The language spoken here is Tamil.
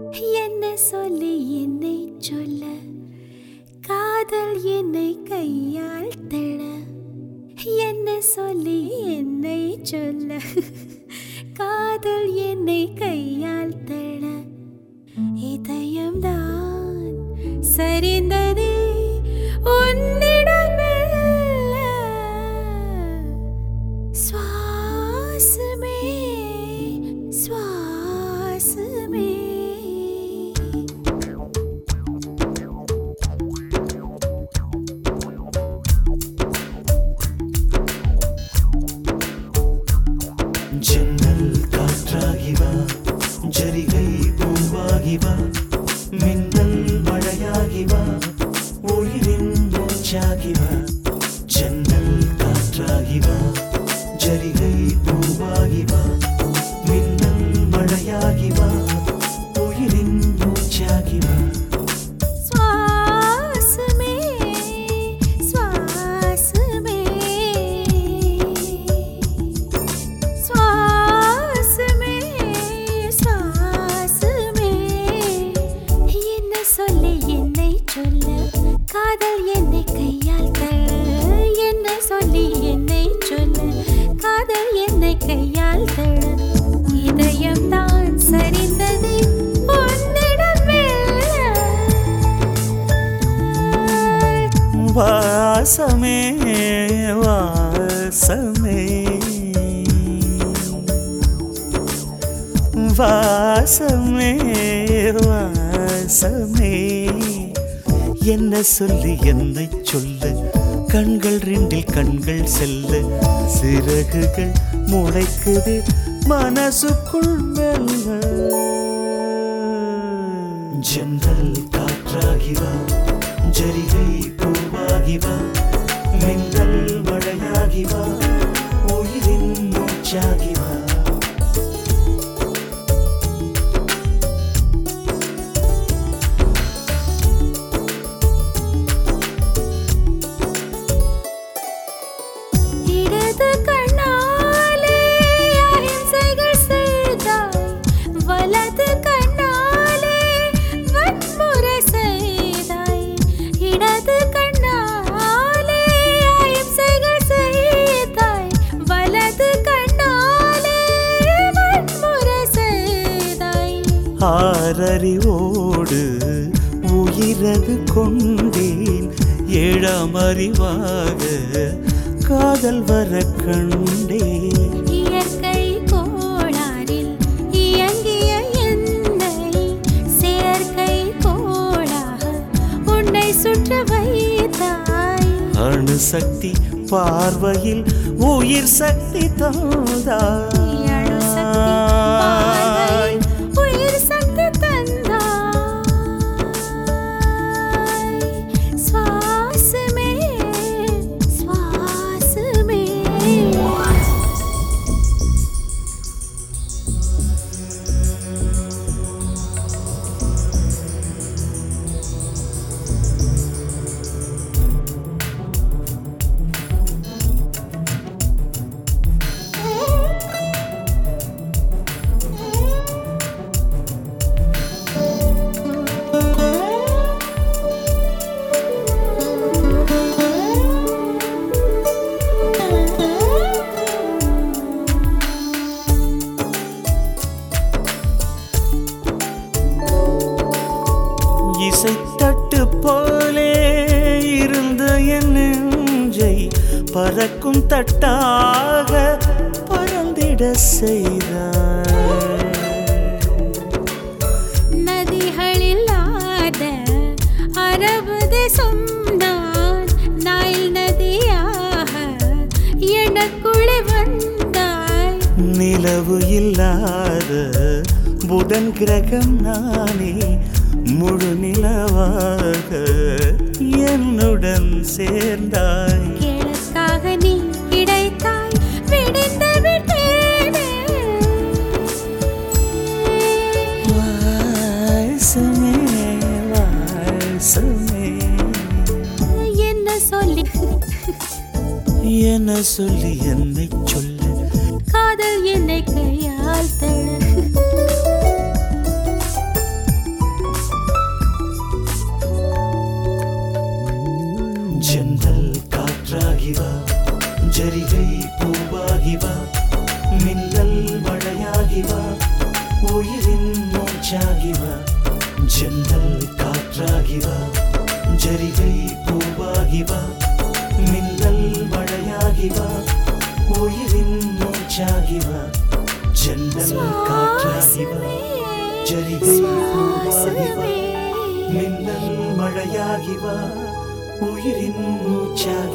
என்ன சொல்லி என்னை சொல்ல காதல் என்னை கையால் தள என்ன சொல்லி என்னை சொல்ல காதல் என்னை கையால் தள இதயம்தான் சரிந்ததே உன்னிடம் மெல்ல. சுவாசமே சுவாசமே ஜன்னல் காற்றாகி வா ஜரிகை பூவாகி வா மின்னல் மழையாகி வா உயிரின் மூச்சாகி வா ஜன்னல் காற்றாகி வா ஜரிகை பூவாகி வா மின்னல் மழையாகி வா உயிரின் மூச்சாகி வா சுவாசமே சுவாசமே சுவாசமே சுவாசமே என்ன சொல்ல என்னை சொல்ல காதல் என்னை கையால் தள்ள என்ன சொல்லி என்னை சொல்ல காதல் என்னை கையால் தள்ள இதயம் தான் சரிந்தது உன்னிடம் மெல்ல. வாசமே வாசமே வாசமே வாசமே என்ன சொல்லி என்னை சொல்ல கண்கள் ரெண்டில் கண்கள் செல்ல சிறகுகள் முளைக்குது மனசுக்குள் மெல்ல ஜன்னல் காற்றாகி வா ஜரிகை பூவாகி வா மின்னல் மழையாகி வா உயிரின் மூச்சாகி வா இடது கண்ணாலே அಹಿಂಸைகள் செய்தாய் வலது கண்ணாலே வன்முறை செய்தாய் இடது கண்ணாலே அಹಿಂசைகள் செய்தாய் வலது கண்ணாலே வன்முறை செய்தாய் ஆறறிவோடு உயிரது கொண்டேன் ஏழாம் அறிவாக காதல் வர கண்டேன் இயற்கை கோளாறில் இயங்கிய என்னை செயற்கை கோளாக உன்னை சுற்ற வைத்தாய் அணு சக்தி பார்வையில் உயிர் சக்தி தந்தாய் அணு சக்தி பார்வையில் உயிர் சக்தி தந்தாய் சுவாசமே சுவாசமே இசைத்தட்டு போலே இருந்த என் நெஞ்சை பறக்கும் தட்டாக பறந்திட செய்தாய் நதிகளில்லாத அரபு தேசம் நான் நாயில் நதியாக எனக்குள்ளே வந்தாய் நிலவு இல்லாத புதன் கிரகம் நானே முழு நிலவாக என்னுடன் சேர்ந்தாய் கிழக்காக நீ கிடைத்தாய் விடிந்து விட்டேனே வாசமே வாசமே என்ன சொல்லி என சொல்லி என்னை சொல்ல காதல் என்னை கையால் தழ மின்னல் மழையாகி வா உயிரின் மூச்சாகி வா ஜன்னல் காற்றாகி வா ஜரிகை பூவாகி வா மின்னல் மழையாகி வா உயிரின் மூச்சாகி வா ஜன்னல் காற்றாகி வா ஜரிகை பூவாகி வா மின்னல் மழையாகி வா உயிரின் மூச்சாகி